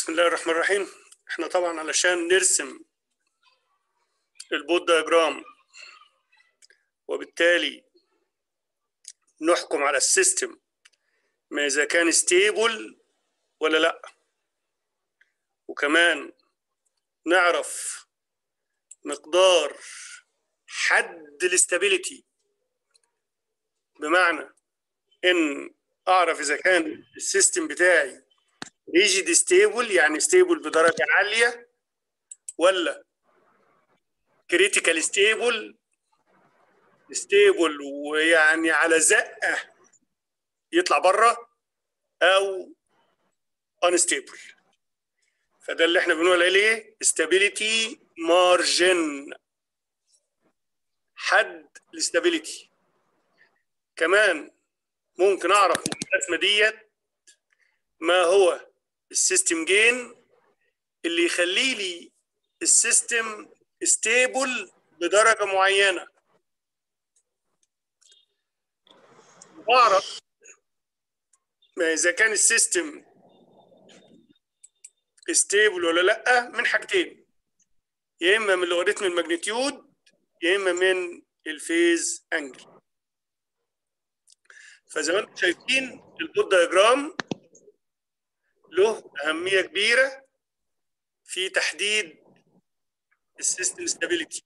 بسم الله الرحمن الرحيم احنا طبعا علشان نرسم البوت دياجرام وبالتالي نحكم على السيستم ما اذا كان ستيبل ولا لا وكمان نعرف مقدار حد الاستابيليتي بمعنى ان اعرف اذا كان السيستم بتاعي ريجيد ستيبل يعني ستيبل بدرجه عاليه ولا كريتيكال ستيبل ستيبل ويعني على زقه يطلع بره او انستيبل فده اللي احنا بنقول عليه stability margin حد الاستابيليتي كمان ممكن اعرف من الرسمه ديت ما هو السيستم جين اللي يخلي لي السيستم ستيبل بدرجه معينه واعرف ما اذا كان السيستم ستيبل ولا لا من حاجتين يا اما من لوغاريتم الماجنتيود يا اما من الفيز انجل فزي ما انتم شايفين البوت دياجرام له اهميه كبيره في تحديد السيستم ستابيليتي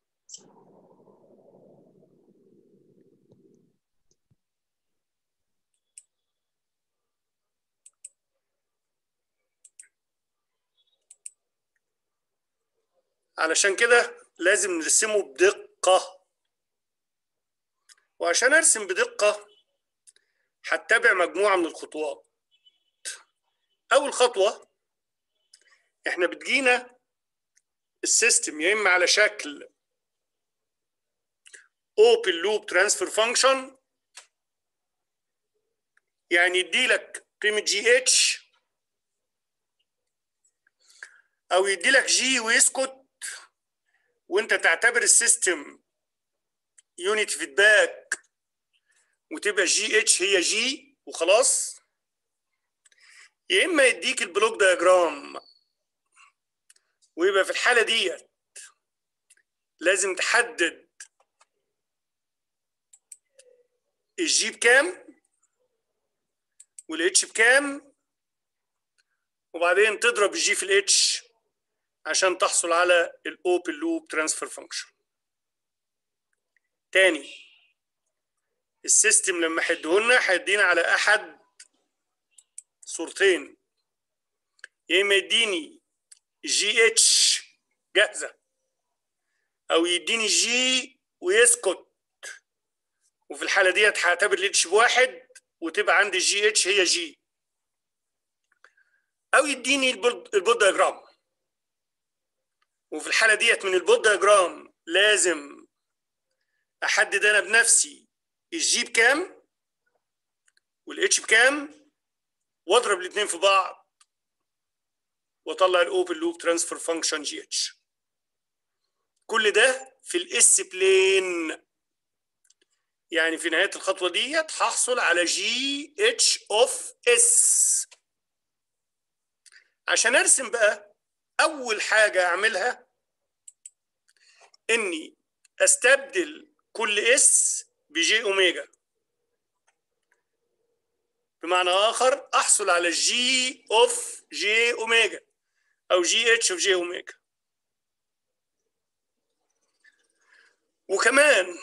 علشان كده لازم نرسمه بدقة وعشان ارسم بدقة هتبع مجموعة من الخطوات أول خطوة احنا بتجينا السيستم يا إما على شكل open loop transfer function يعني يديلك قيمة جي اتش أو يديلك جي ويسكت وانت تعتبر السيستم يونت فيدباك وتبقى جي اتش هي جي وخلاص يا اما يديك البلوك دياجرام ويبقى في الحاله ديت لازم تحدد الجي بكام والاتش بكام وبعدين تضرب الجي في الاتش عشان تحصل على الاوبن لوب ترانسفير فانكشن تاني السيستم لما هيديهولنا هيدينا على احد صورتين يا اما يديني جي اتش جاهزه او يديني جي ويسكت وفي الحاله ديت هعتبر الاتش بواحد وتبقى عندي الجي اتش هي جي او يديني البود دياجرام وفي الحالة ديت من البوت دياجرام لازم أحدد أنا بنفسي الجي بكام والاتش بكام واضرب الاثنين في بعض واطلع الاوبن لوب ترانسفير فانكشن جي اتش كل ده في الاس بلين يعني في نهايه الخطوه ديت هحصل على جي اتش اوف اس عشان ارسم بقى اول حاجه اعملها اني استبدل كل اس بجي اوميجا بمعنى اخر احصل على جي اوف جي اوميجا او جي اتش اوف جي اوميجا وكمان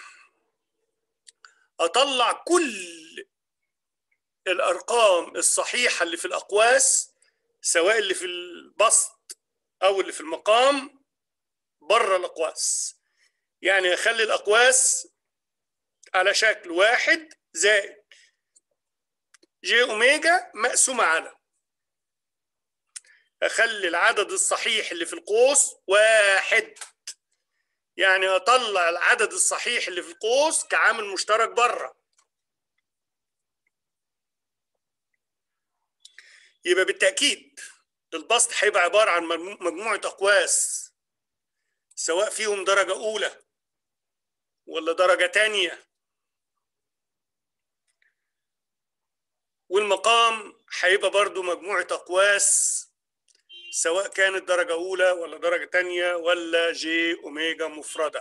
اطلع كل الارقام الصحيحه اللي في الاقواس سواء اللي في البسط او اللي في المقام بره الاقواس يعني اخلي الاقواس على شكل واحد زائد جي اوميجا مقسومه على اخلي العدد الصحيح اللي في القوس واحد يعني اطلع العدد الصحيح اللي في القوس كعامل مشترك بره يبقى بالتاكيد البسط هيبقى عباره عن مجموعه اقواس سواء فيهم درجه اولى ولا درجه تانية والمقام هيبقى برضو مجموعه اقواس سواء كانت درجة أولى ولا درجة تانية ولا جي أوميجا مفردة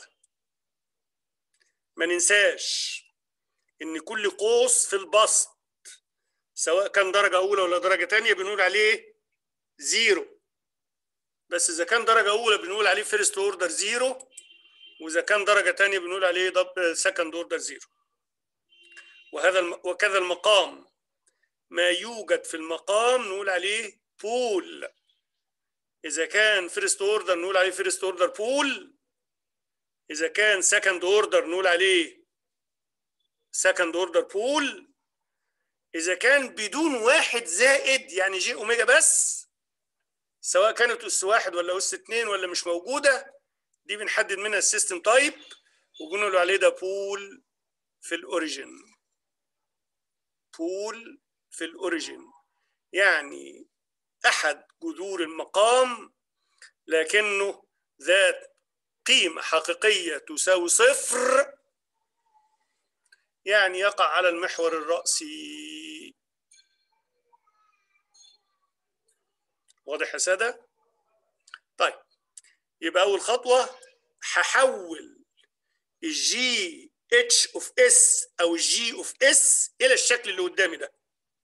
ما ننساش إن كل قوس في البسط سواء كان درجة أولى ولا درجة تانية بنقول عليه زيرو بس إذا كان درجة أولى بنقول عليه فيرست أوردر زيرو وإذا كان درجة تانية بنقول عليه سكند أوردر زيرو وهذا الم... وكذا المقام ما يوجد في المقام نقول عليه بول إذا كان فيرست أوردر نقول عليه فيرست أوردر بول إذا كان سكند أوردر نقول عليه سكند أوردر بول إذا كان بدون واحد زائد يعني جي أوميجا بس سواء كانت أس واحد ولا أس اتنين ولا مش موجودة دي بنحدد منها السيستم تايب وبنقول عليه ده بول في الأوريجين بول في الأوريجين يعني أحد جذور المقام لكنه ذات قيمة حقيقية تساوي صفر يعني يقع على المحور الرأسي واضح يا سادة؟ طيب يبقى أول خطوة هحول الجي اتش اوف اس أو الجي اوف اس إلى الشكل اللي قدامي ده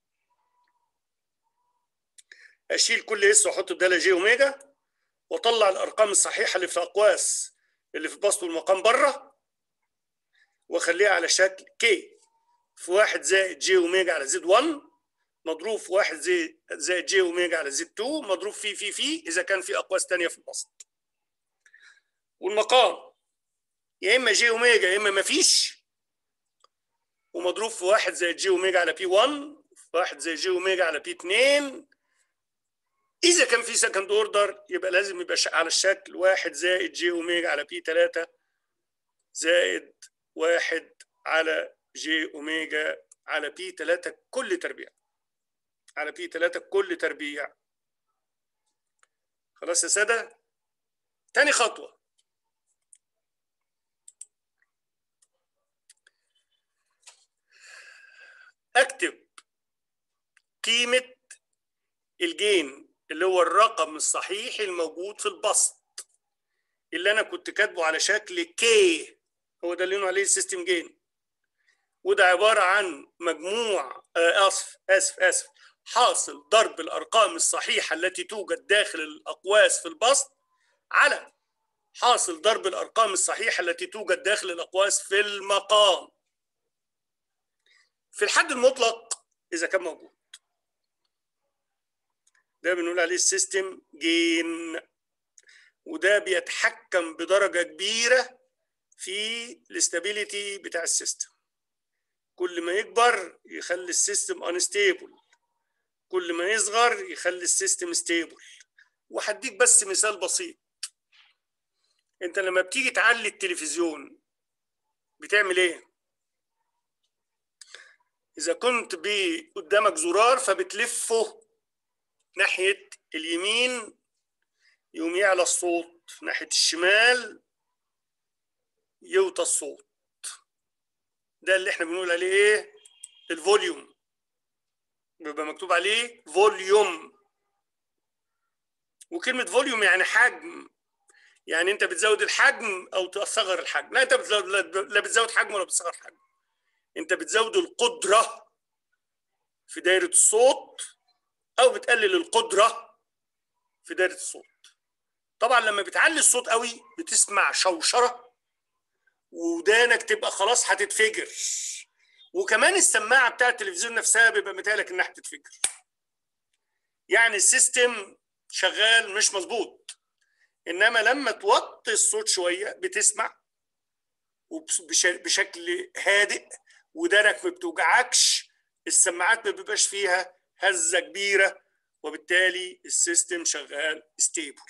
أشيل كل اس وأحط بدالة جي أوميجا وأطلع الأرقام الصحيحة اللي في الأقواس اللي في بسط المقام بره واخليها على شكل كي في واحد زائد جي اوميجا على زد 1 مضروب في واحد زائد زائد جي اوميجا على زد 2 مضروب في في في اذا كان في اقواس ثانيه في البسط والمقام يا اما جي اوميجا يا اما ما فيش ومضروب في واحد زائد جي اوميجا على بي 1 في واحد زائد جي اوميجا على بي 2 اذا كان في سكند اوردر يبقى لازم يبقى على الشكل واحد زائد جي اوميجا على بي 3 زائد واحد على جي اوميجا على بي 3 كل تربيع على بي 3 كل تربيع خلاص يا سادة تاني خطوة اكتب قيمة الجين اللي هو الرقم الصحيح الموجود في البسط اللي انا كنت كاتبه على شكل كي هو ده اللي لونه عليه السيستم جين وده عبارة عن مجموع آسف آسف آسف حاصل ضرب الأرقام الصحيحة التي توجد داخل الأقواس في البسط على حاصل ضرب الأرقام الصحيحة التي توجد داخل الأقواس في المقام في الحد المطلق إذا كان موجود ده بنقول عليه السيستم جين وده بيتحكم بدرجة كبيرة في الاستابيليتي بتاع السيستم كل ما يكبر يخلي السيستم انستيبل كل ما يصغر يخلي السيستم ستيبل وهديك بس مثال بسيط انت لما بتيجي تعلي التلفزيون بتعمل ايه اذا كنت قدامك زرار فبتلفه ناحية اليمين يقوم يعلى الصوت ناحية الشمال يوطى الصوت ده اللي احنا بنقول عليه ايه الفوليوم بيبقى مكتوب عليه فوليوم وكلمة فوليوم يعني حجم يعني انت بتزود الحجم او تصغر الحجم لا انت بتزود لا بتزود حجم ولا بتصغر حجم انت بتزود القدرة في دايرة الصوت او بتقلل القدرة في دايرة الصوت طبعا لما بتعلي الصوت قوي بتسمع شوشرة ودانك تبقى خلاص هتتفجر وكمان السماعه بتاع التلفزيون نفسها بيبقى متهيألك انها هتتفجر يعني السيستم شغال مش مظبوط انما لما توطي الصوت شويه بتسمع بشكل هادئ ودانك ما بتوجعكش السماعات ما بيبقاش فيها هزه كبيره وبالتالي السيستم شغال ستيبل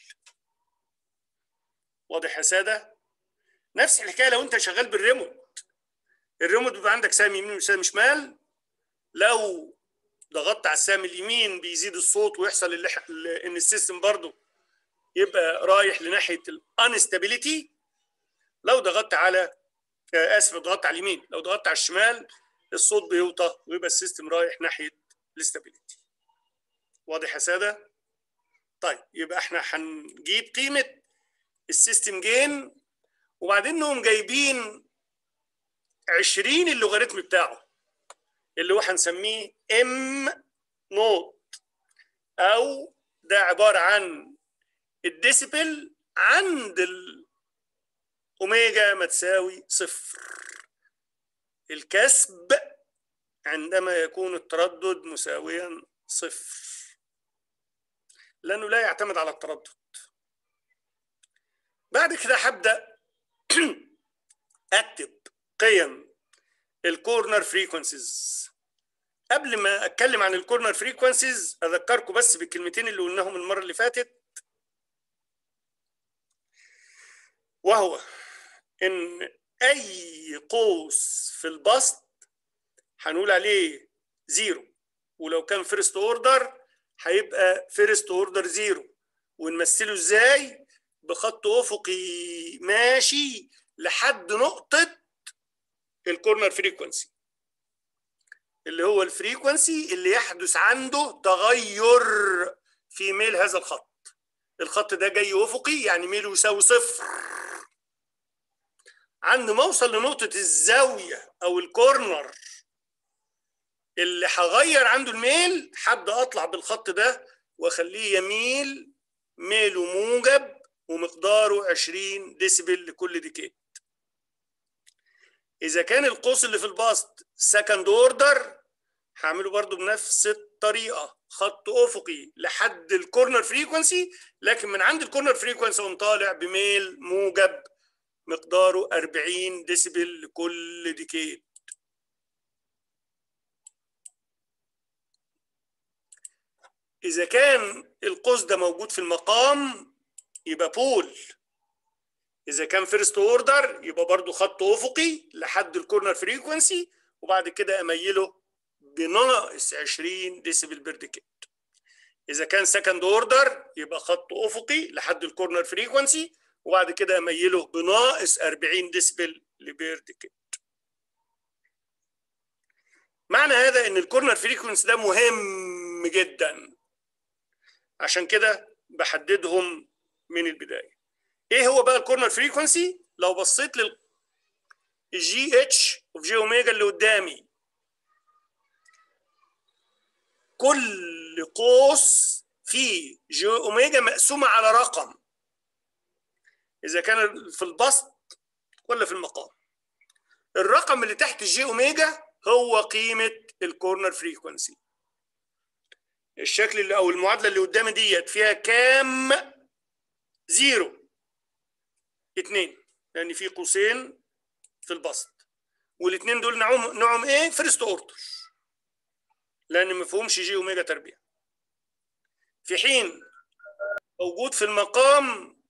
واضح يا ساده نفس الحكايه لو انت شغال بالريموت الريموت بيبقى عندك سهم يمين وسهم شمال لو ضغطت على السهم اليمين بيزيد الصوت ويحصل اللي ان السيستم برضو يبقى رايح لناحيه الانستابيليتي لو ضغطت على اسف ضغطت على اليمين لو ضغطت على الشمال الصوت بيوطى ويبقى السيستم رايح ناحيه الاستابيليتي واضح يا ساده طيب يبقى احنا هنجيب قيمه السيستم جين وبعدين نقوم جايبين 20 اللوغاريتم بتاعه اللي هو هنسميه ام نوت او ده عباره عن الديسيبل عند الاوميجا ما تساوي صفر الكسب عندما يكون التردد مساويا صفر لانه لا يعتمد على التردد بعد كده هبدا اكتب قيم الكورنر فريكونسيز قبل ما اتكلم عن الكورنر فريكونسيز اذكركم بس بالكلمتين اللي قلناهم المره اللي فاتت وهو ان اي قوس في البسط هنقول عليه زيرو ولو كان فيرست اوردر هيبقى فيرست اوردر زيرو ونمثله ازاي بخط افقي ماشي لحد نقطه الكورنر فريكونسي اللي هو الفريكونسي اللي يحدث عنده تغير في ميل هذا الخط الخط ده جاي افقي يعني ميله يساوي صفر عند ما اوصل لنقطه الزاويه او الكورنر اللي هغير عنده الميل هبدا اطلع بالخط ده واخليه يميل ميله موجب ومقداره 20 ديسيبل لكل ديكيت اذا كان القوس اللي في البسط سكند اوردر هعمله برضو بنفس الطريقه خط افقي لحد الكورنر فريكونسي لكن من عند الكورنر فريكونسي اقوم طالع بميل موجب مقداره 40 ديسيبل لكل ديكيت إذا كان القوس ده موجود في المقام يبقى بول إذا كان فيرست اوردر يبقى برضو خط أفقي لحد الكورنر فريكونسي وبعد كده أميله بناقص 20 ديسيبل بير ديكيت إذا كان سكند اوردر يبقى خط أفقي لحد الكورنر فريكونسي وبعد كده أميله بناقص 40 ديسيبل لبير ديكيت معنى هذا ان الكورنر فريكونسي ده مهم جدا عشان كده بحددهم من البدايه ايه هو بقى الكورنر فريكونسي لو بصيت لل الجي اتش اوف جي اوميجا اللي قدامي كل قوس فيه جي اوميجا مقسومه على رقم اذا كان في البسط ولا في المقام الرقم اللي تحت الجي اوميجا هو قيمه الكورنر فريكونسي الشكل اللي او المعادله اللي قدامي ديت فيها كام زيرو اتنين لان في قوسين في البسط والاثنين دول نوعهم نوعهم ايه فيرست اوردر لان ما فيهمش جي اوميجا تربيع في حين موجود في المقام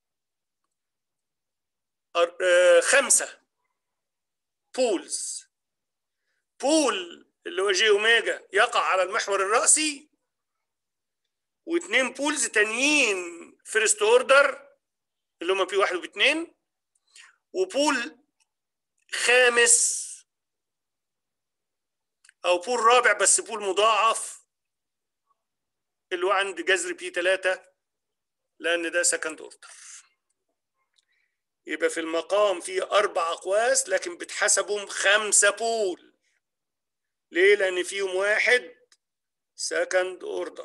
خمسة بولز بول اللي هو جي اوميجا يقع على المحور الرأسي واثنين بولز تانيين فيرست اوردر اللي هم بي واحد وبي اتنين وبول خامس او بول رابع بس بول مضاعف اللي هو عند جذر بي 3 لان ده سكند اوردر يبقى في المقام في اربع اقواس لكن بتحسبهم خمسه بول ليه لان فيهم واحد سكند اوردر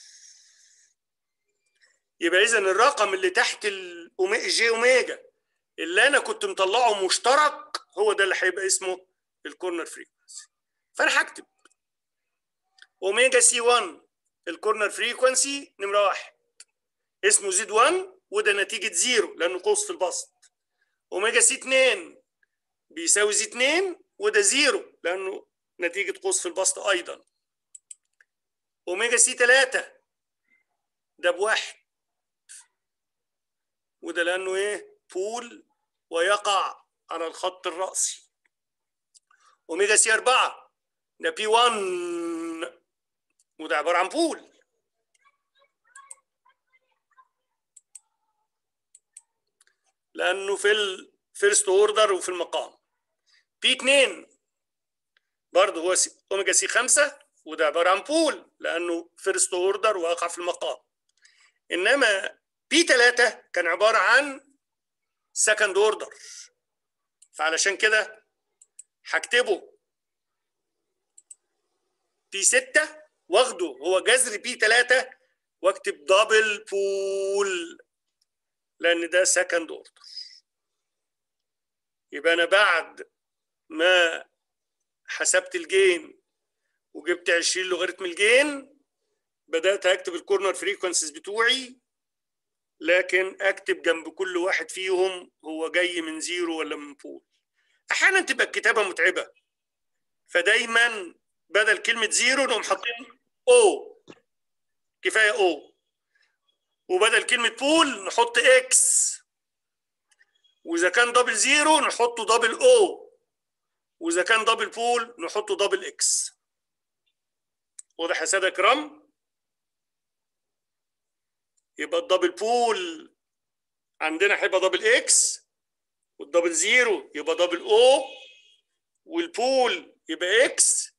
يبقى اذا الرقم اللي تحت الجي اوميجا اللي انا كنت مطلعه مشترك هو ده اللي هيبقى اسمه الكورنر فريكونسي فانا هكتب اوميجا سي 1 الكورنر فريكونسي نمره واحد اسمه زد 1 وده نتيجه زيرو لانه قوس في البسط اوميجا سي 2 بيساوي زي 2 وده زيرو لانه نتيجه قوس في البسط ايضا اوميجا سي 3 ده بواحد وده لانه ايه بول ويقع على الخط الرأسي اوميجا سي 4 ده بي 1 وده عباره عن بول لانه في الفيرست اوردر وفي المقام بي 2 برضه هو سي اوميجا سي 5 وده عباره عن بول لانه فيرست اوردر واقع في المقام انما بي 3 كان عباره عن سكند اوردر فعلشان كده هكتبه بي 6 واخده هو جذر بي 3 واكتب دبل بول لان ده سكند اوردر يبقى انا بعد ما حسبت الجين وجبت 20 لوغاريتم الجين بدات اكتب الكورنر فريكونسيز بتوعي لكن اكتب جنب كل واحد فيهم هو جاي من زيرو ولا من بول احيانا تبقى الكتابه متعبه فدايما بدل كلمه زيرو نقوم حاطين او كفايه او وبدل كلمه بول نحط اكس واذا كان دبل زيرو نحطه دبل او واذا كان دبل بول نحطه دبل اكس واضح يا ساده كرام يبقى الدبل بول عندنا هيبقى دبل اكس والدبل زيرو يبقى دبل او والبول يبقى اكس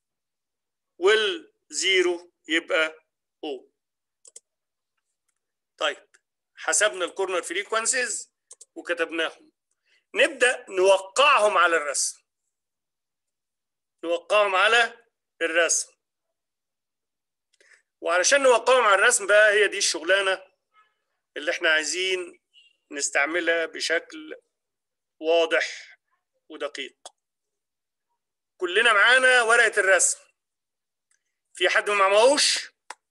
والزيرو يبقى او طيب حسبنا الكورنر فريكوانسيز وكتبناهم نبدا نوقعهم على الرسم نوقعهم على الرسم وعلشان نوقعهم على الرسم بقى هي دي الشغلانه اللي احنا عايزين نستعملها بشكل واضح ودقيق كلنا معانا ورقه الرسم في حد ما معهوش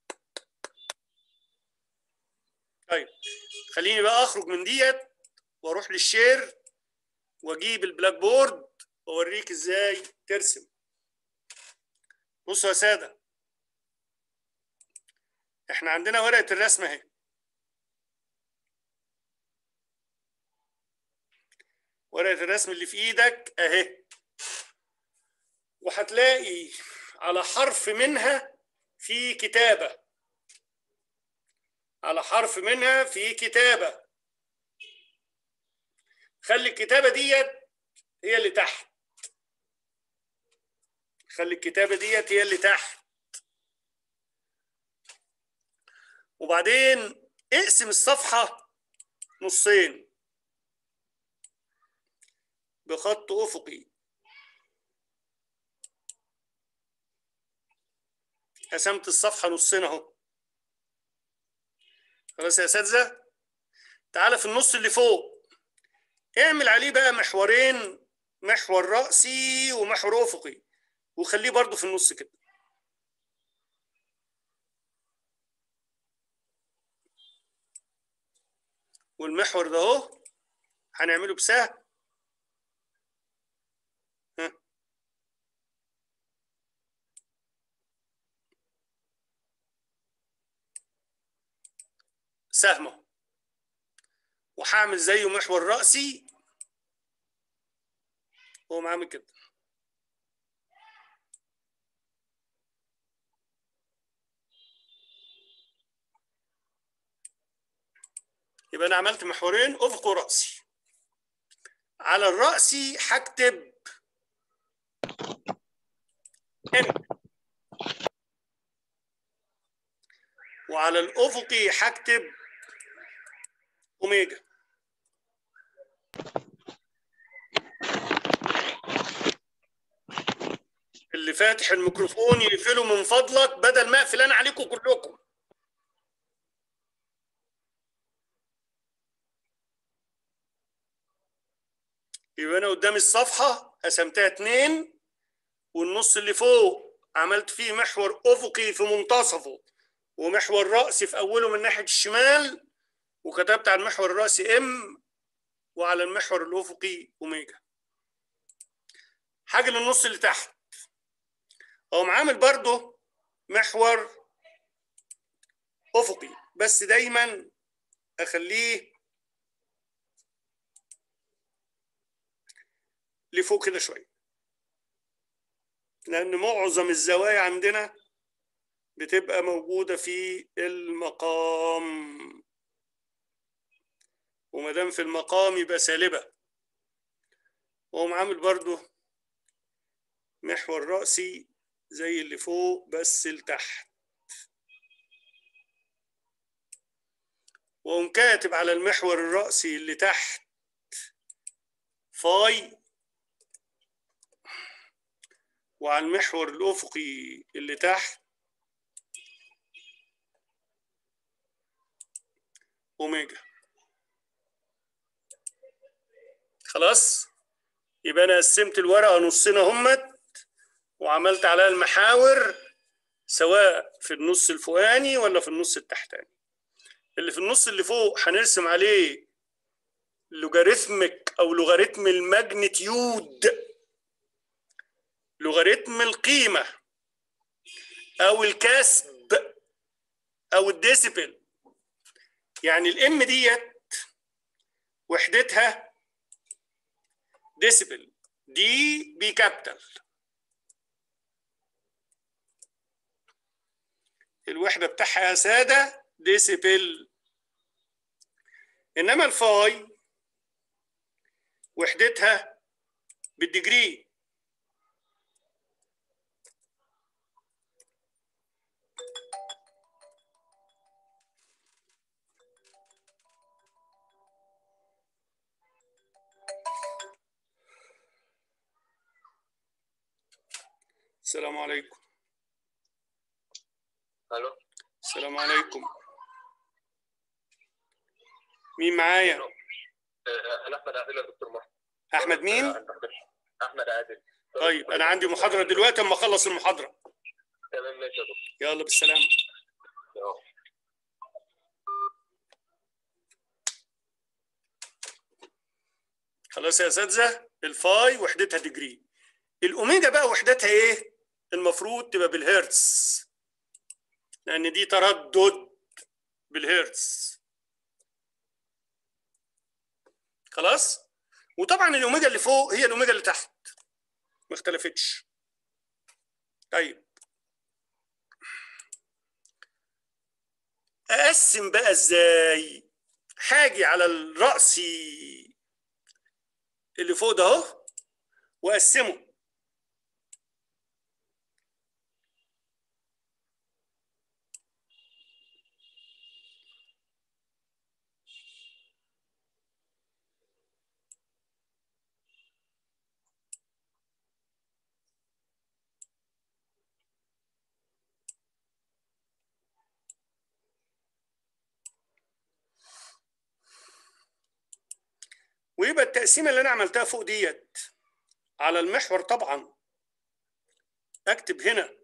طيب خليني بقى اخرج من ديت واروح للشير واجيب البلاك بورد واوريك ازاي ترسم بصوا يا ساده احنا عندنا ورقه الرسم اهي ورقه الرسم اللي في ايدك اهي وهتلاقي على حرف منها في كتابه على حرف منها في كتابه خلي الكتابه ديت هي اللي تحت خلي الكتابه ديت هي اللي تحت وبعدين اقسم الصفحه نصين بخط افقي قسمت الصفحه نصين اهو خلاص يا اساتذه تعالى في النص اللي فوق اعمل عليه بقى محورين محور رأسي ومحور أفقي وخليه برضو في النص كده والمحور ده اهو هنعمله بسهم ها. سهمه وهعمل زيه محور رأسي هو عامل كده يبقى انا عملت محورين افق ورأسي على الرأسي هكتب ان وعلى الافقي هكتب اوميجا اللي فاتح الميكروفون يقفله من فضلك بدل ما اقفل انا عليكم كلكم يبقى انا قدام الصفحه قسمتها اتنين والنص اللي فوق عملت فيه محور افقي في منتصفه ومحور رأسي في اوله من ناحيه الشمال وكتبت على المحور الرأسي ام وعلى المحور الافقي اوميجا حاجه للنص اللي تحت اقوم عامل برضه محور افقي بس دايما اخليه لفوق كده شويه لان معظم الزوايا عندنا بتبقى موجوده في المقام وما دام في المقام يبقى سالبه واقوم عامل برضه محور رأسي زي اللي فوق بس لتحت واقوم كاتب على المحور الرأسي اللي تحت فاي وعلى المحور الأفقي اللي تحت أوميجا خلاص يبقى أنا قسمت الورقة نصين همت وعملت عليها المحاور سواء في النص الفوقاني ولا في النص التحتاني اللي في النص اللي فوق هنرسم عليه لوغاريتمك او لوغاريتم الماجنتيود لوغاريتم القيمه او الكسب او الديسيبل يعني الام ديت وحدتها ديسيبل دي بي كابيتال الوحده بتاعها يا ساده ديسيبل انما الفاي وحدتها بالديجري السلام عليكم الو السلام عليكم مين معايا آه، انا احمد عادل يا دكتور محمد احمد مين آه، احمد عادل طيب انا عندي محاضره دلوقتي اما اخلص المحاضره تمام ماشي يا دكتور يلا بالسلامه يلا. خلاص يا اساتذه الفاي وحدتها ديجري الاوميجا بقى وحدتها ايه المفروض تبقى بالهرتز لان دي تردد بالهرتز خلاص وطبعا الاوميجا اللي فوق هي الاوميجا اللي تحت ما اختلفتش طيب اقسم بقى ازاي حاجي على الرأسي اللي فوق ده اهو واقسمه ويبقى التقسيمه اللي انا عملتها فوق ديت على المحور طبعا اكتب هنا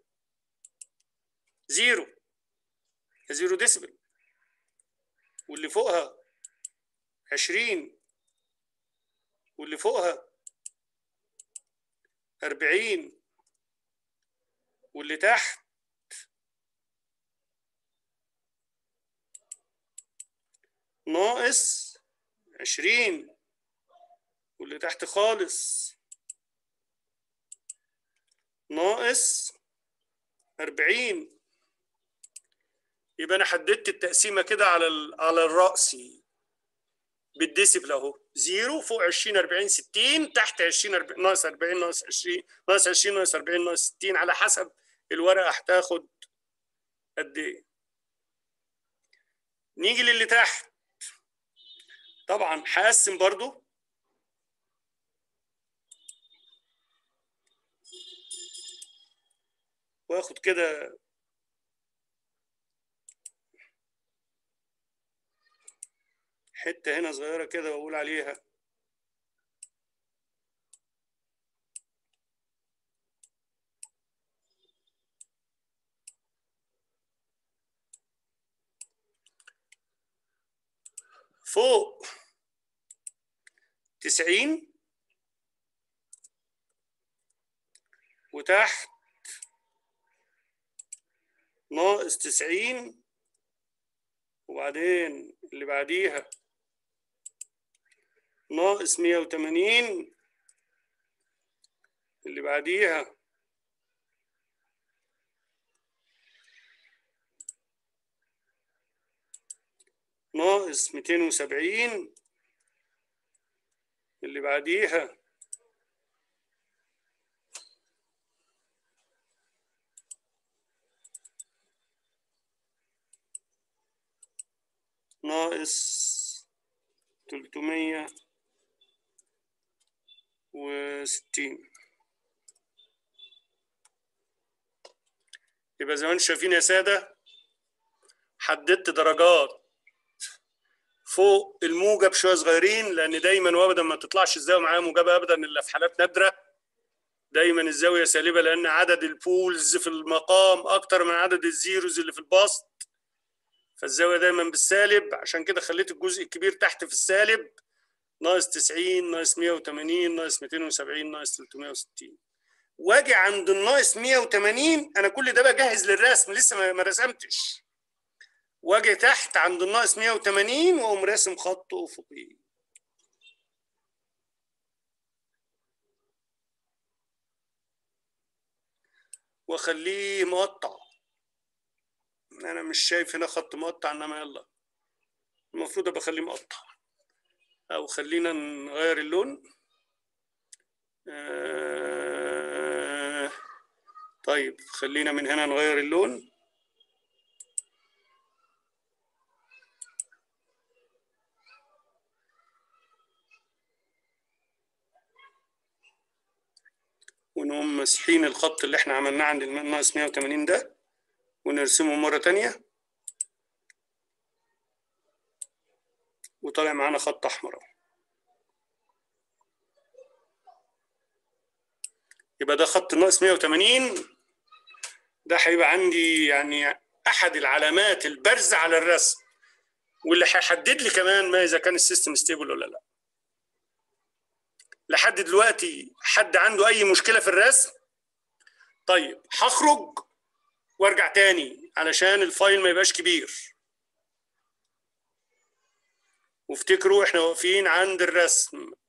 زيرو زيرو ديسبل واللي فوقها عشرين واللي فوقها أربعين واللي تحت ناقص عشرين واللي تحت خالص ناقص أربعين يبقى أنا حددت التقسيمة كده على ال- على الرأسي بالديسيبل أهو زيرو فوق 20 40 60 تحت 20 40 ناقص 40 ناقص 20 ناقص 20 ناقص 40 ناقص 60 على حسب الورقة هتاخد قد إيه نيجي للي تحت طبعا هقسم برضو واخد كده حتة هنا صغيرة كده واقول عليها فوق تسعين وتحت ناقص تسعين وبعدين اللي بعديها ناقص مية وتمانين اللي بعديها ناقص ميتين وسبعين اللي بعديها ناقص تلتمية وستين يبقى زي ما انتم شايفين يا سادة حددت درجات فوق الموجب شوية صغيرين لأن دايما وأبدا ما تطلعش الزاوية معاها موجبة أبدا إلا في حالات نادرة دايما الزاوية سالبة لأن عدد البولز في المقام أكتر من عدد الزيروز اللي في البسط فالزاوية دايما بالسالب عشان كده خليت الجزء الكبير تحت في السالب ناقص 90 ناقص 180 ناقص 270 ناقص 360 واجي عند الناقص 180 انا كل ده بجهز للرسم لسه ما- ما رسمتش واجي تحت عند الناقص 180 واقوم راسم خط افقي واخليه مقطع انا مش شايف هنا خط مقطع انما يلا المفروض ابقى اخليه مقطع او خلينا نغير اللون آه، طيب خلينا من هنا نغير اللون ونقوم مسحين الخط اللي احنا عملناه عند الناقص 180 ده ونرسمه مرة تانية وطالع معانا خط أحمر أهو. يبقى ده خط ناقص 180 ده هيبقى عندي يعني أحد العلامات البارزة على الرسم واللي هيحدد لي كمان ما إذا كان السيستم ستيبل ولا لا لحد دلوقتي حد عنده أي مشكلة في الرسم طيب هخرج وارجع تاني علشان الفايل ما يبقاش كبير وافتكروا احنا واقفين عند الرسم